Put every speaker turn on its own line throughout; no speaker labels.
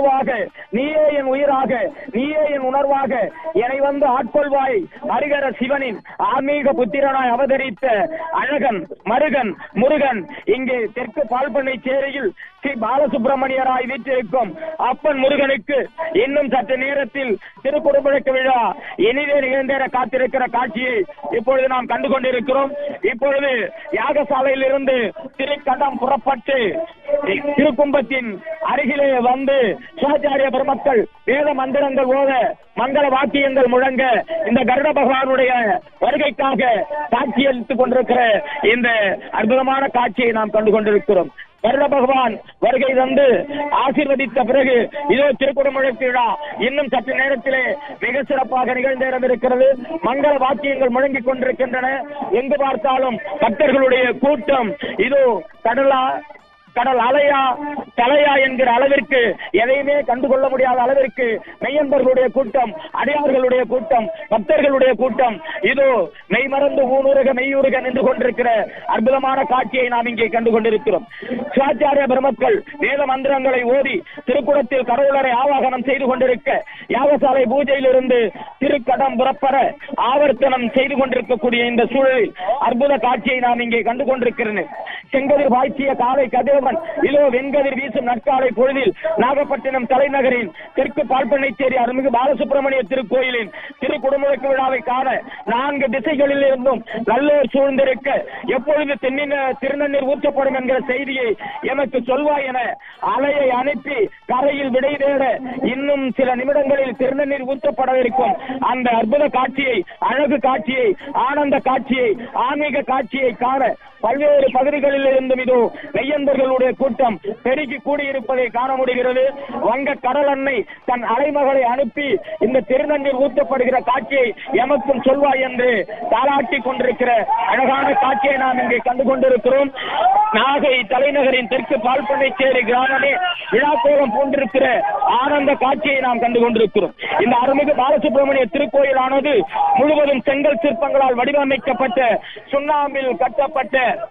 உருவாக நீயே என் உயிராக நீயே என் உணர்வாக என்னை வந்து ஆட்கொள்வாய் ஹரிகர சிவனின் ஆன்மீக புத்திரனாய் அவதரித்த அழகன் மருகன் முருகன் இங்கே தெற்கு பால்பண்ணை சேரியில் ஸ்ரீ பாலசுப்பிரமணியராய் வீற்றிருக்கும் அப்பன் முருகனுக்கு இன்னும் சற்று நேரத்தில் திருக்குறும்பழக்க விழா இனிதே நிகழ்ந்தேற காத்திருக்கிற காட்சியை இப்பொழுது நாம் கண்டு கொண்டிருக்கிறோம் இப்பொழுது யாகசாலையில் இருந்து திருக்கண்டம் புறப்பட்டு திருக்கும்பத்தின் அருகிலே வந்து சிவாச்சாரிய பெருமக்கள் வேத மந்திரங்கள் ஓத மங்கள வாக்கியங்கள் முழங்க இந்த கருட பகவானுடைய வருகைக்காக காட்சியளித்துக் கொண்டிருக்கிற இந்த அற்புதமான காட்சியை நாம் கண்டு கொண்டிருக்கிறோம் கருட பகவான் வருகை தந்து ஆசீர்வதித்த பிறகு இதோ திருக்குடமுழக்கு விழா இன்னும் சற்று நேரத்திலே மிக சிறப்பாக நிகழ்ந்தேறவிருக்கிறது மங்கள வாக்கியங்கள் முழங்கிக் கொண்டிருக்கின்றன எங்கு பார்த்தாலும் பக்தர்களுடைய கூட்டம் இதோ கடலா கடல் அலையா தலையா என்கிற அளவிற்கு எதையுமே கண்டுகொள்ள முடியாத அளவிற்கு மெய்யன்பர்களுடைய கூட்டம் அடியார்களுடைய கூட்டம் பக்தர்களுடைய கூட்டம் இதோ மெய்மறந்து ஊனுருக மெய்யுருக நின்று கொண்டிருக்கிற அற்புதமான காட்சியை நாம் இங்கே கண்டு கொண்டிருக்கிறோம் சிவாச்சாரிய பெருமக்கள் வேத மந்திரங்களை ஓதி திருக்குளத்தில் கடவுளரை ஆவாகனம் செய்து கொண்டிருக்க யாகசாலை பூஜையிலிருந்து திருக்கடம் புறப்பட ஆவர்த்தனம் செய்து கொண்டிருக்கக்கூடிய இந்த சூழலில் அற்புத காட்சியை நாம் இங்கே கண்டு கொண்டிருக்கிறேன் செங்கதிர் வாய்ச்சிய காலை கதிரவன் இதோ வெண்கதிர் வீசும் நற்காலை பொழுதில் நாகப்பட்டினம் தலைநகரின் தெற்கு பால்பண்ணைச்சேரி அருள்மிகு பாலசுப்பிரமணிய திருக்கோயிலின் திருக்குடமுழக்கு விழாவை காண நான்கு திசைகளில் இருந்தும் நல்லோர் சூழ்ந்திருக்க எப்பொழுது தென்னின திருநண்ணீர் ஊற்றப்படும் என்கிற செய்தியை எமக்கு சொல்வாய் என அலையை அனுப்பி கரையில் விடை தேட இன்னும் சில நிமிடங்களில் திருநண்ணீர் ஊற்றப்படவிருக்கும் அந்த அற்புத காட்சியை அழகு காட்சியை ஆனந்த காட்சியை ஆன்மீக காட்சியை காண பல்வேறு பகுதிகளில் இருந்தும் இதோ மெய்யன்பர்களுடைய கூட்டம் பெருகி கூடியிருப்பதை காண முடிகிறது வங்க கடல் அன்னை தன் அலைமகளை அனுப்பி இந்த திருநண்ணீர் ஊற்றப்படுகிற காட்சியை எமக்கும் சொல்வாய் என்று தாளாட்டி கொண்டிருக்கிற அழகான காட்சியை நாம் இங்கே கண்டு கொண்டிருக்கிறோம் நாகை தலைநகரின் தெற்கு பால்பண்ணைச்சேரி கிராமமே விழாக்கோலம் பூண்டிருக்கிற ஆனந்த காட்சியை நாம் கண்டு கொண்டிருக்கிறோம் இந்த அருள்மிகு பாலசுப்பிரமணிய திருக்கோயிலானது முழுவதும் செங்கல் சிற்பங்களால் வடிவமைக்கப்பட்ட சுண்ணாம்பில் கட்டப்பட்ட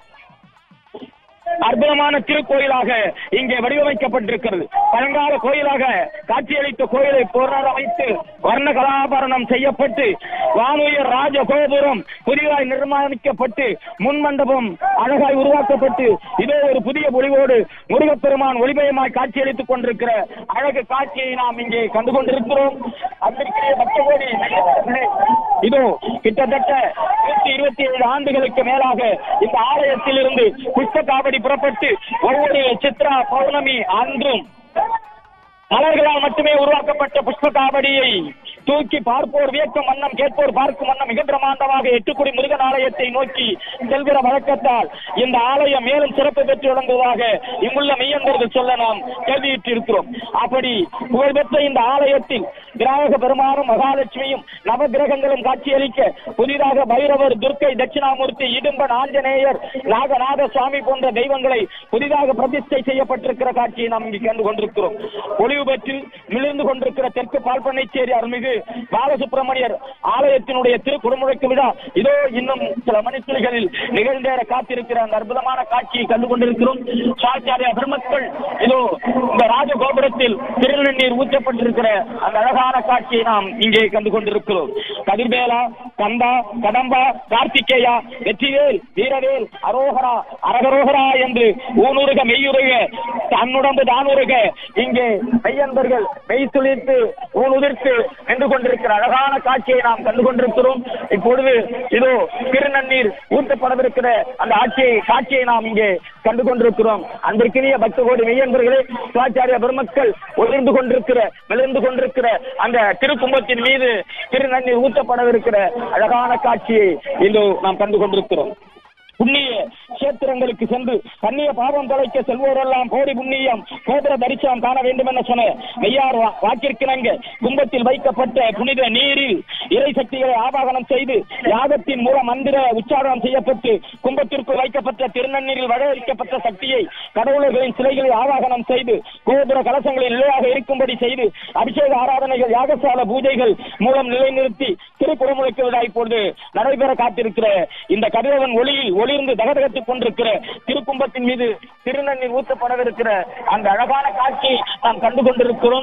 அற்புதமான திருக்கோயிலாக இங்கே வடிவமைக்கப்பட்டிருக்கிறது பழங்கால கோயிலாக காட்சியளித்த கோயிலை புனரமைத்து வர்ண கலாபரணம் செய்யப்பட்டு வானுயர் ராஜ கோபுரம் புதிதாய் நிர்மாணிக்கப்பட்டு முன்மண்டபம் அழகாய் உருவாக்கப்பட்டு இதோ ஒரு புதிய பொலிவோடு முருகப்பெருமான் ஒளிமயமாய் காட்சியளித்துக் கொண்டிருக்கிற அழகு காட்சியை நாம் இங்கே கண்டு கொண்டிருக்கிறோம் அன்பிற்குரிய பக்த கோடி இதோ கிட்டத்தட்ட நூத்தி இருபத்தி ஏழு ஆண்டுகளுக்கு மேலாக இந்த ஆலயத்தில் இருந்து புஷ்ப காவடி புறப்பட்டு ஒவ்வொரு சித்ரா பௌர்ணமி அன்றும் மலர்களால் மட்டுமே உருவாக்கப்பட்ட புஷ்ப காவடியை தூக்கி பார்ப்போர் வியக்கும் வண்ணம் கேட்போர் பார்க்கும் வண்ணம் மிக பிரமாண்டமாக எட்டுக்குடி முருகன் ஆலயத்தை நோக்கி செல்கிற வழக்கத்தால் இந்த ஆலயம் மேலும் சிறப்பு பெற்று விளங்குவதாக இங்குள்ள மெய்யன்பர்கள் சொல்ல நாம் கேள்வியிட்டிருக்கிறோம் அப்படி புகழ்பெற்ற இந்த ஆலயத்தில் கிராமக பெருமானும் மகாலட்சுமியும் நவகிரகங்களும் காட்சியளிக்க புதிதாக பைரவர் துர்க்கை தட்சிணாமூர்த்தி இடும்பன் ஆஞ்சநேயர் நாகநாத சுவாமி போன்ற தெய்வங்களை புதிதாக பிரதிஷ்டை செய்யப்பட்டிருக்கிற காட்சியை நாம் இங்கு கண்டு கொண்டிருக்கிறோம் ஒளிவு பெற்று மிளிர்ந்து கொண்டிருக்கிற தெற்கு பால்பண்ணைச்சேரி அருள்மிகு பாலசுப்பிரமணியர் ஆலயத்தினுடைய திருக்குடமுழைக்கு விழா இதோ இன்னும் சில மணித்துளிகளில் நிகழ்ந்தேற காத்திருக்கிற அந்த அற்புதமான காட்சியை கண்டு கொண்டிருக்கிறோம் சாச்சாரிய பெருமக்கள் இதோ இந்த ராஜகோபுரத்தில் திருநீர் ஊற்றப்பட்டிருக்கிற அந்த அழகான காட்சியை நாம் இங்கே கண்டு கொண்டிருக்கிறோம் கதிர்வேலா கந்தா கடம்பா கார்த்திகேயா வெற்றிவேல் வீரவேல் அரோகரா அரகரோகரா என்று ஊனுருக மெய்யுருக தன்னுடம்பு தானுருக இங்கே மெய்யன்பர்கள் மெய் துளிர்த்து ஊனுதிர்த்து நின்று கொண்டிருக்கிற அழகான காட்சியை நாம் கண்டு கொண்டிருக்கிறோம் இப்பொழுது இதோ திருநன்னீர் ஊற்றப்படவிருக்கிற அந்த ஆட்சியை காட்சியை நாம் இங்கே கண்டு கொண்டிருக்கிறோம் அன்பிற்கினிய பக்த கோடி மெய்யன்பர்களே சிவாச்சாரிய பெருமக்கள் ஒளிர்ந்து கொண்டிருக்கிற விழுந்து கொண்டிருக்கிற அந்த திருக்கும்பத்தின் மீது திருநன்னீர் ஊற்றப்படவிருக்கிற அழகான காட்சியை இன்று நாம் கண்டு கொண்டிருக்கிறோம் புண்ணிய கஷேத்திரங்களுக்கு சென்று கண்ணிய பாவம் தொலைக்க செல்வோரெல்லாம் கோடி புண்ணியம் கோபுர தரிசனம் காண வேண்டும் என சொன்ன மெய்யார் வா- வாக்கிற்கிணங்க கும்பத்தில் வைக்கப்பட்ட புனித நீரில் இறை சக்திகளை ஆவாகனம் செய்து யாகத்தின் மூலம் மந்திர உச்சாரணம் செய்யப்பட்டு கும்பத்திற்குள் வைக்கப்பட்ட திருநன்னீரில் வரையறுக்கப்பட்ட சக்தியை கடவுளர்களின் சிலைகளை ஆவாகனம் செய்து கோபுர கலசங்களில் நிலையாக இருக்கும்படி செய்து அபிஷேக ஆராதனைகள் யாகசால பூஜைகள் மூலம் நிலைநிறுத்தி திருக்குறமுழைக்கு விழா இப்பொழுது நடைபெற காத்திருக்கிற இந்த கதிரவன் ஒளியில் ஒளிர்ந்து தகதகத்துக் கொண்டிருக்கிற திருக்கும்பத்தின் மீது திருநண்ணீர் ஊற்றப்படவிருக்கிற அந்த அழகான காட்சியை நாம் கண்டு கொண்டிருக்கிறோம்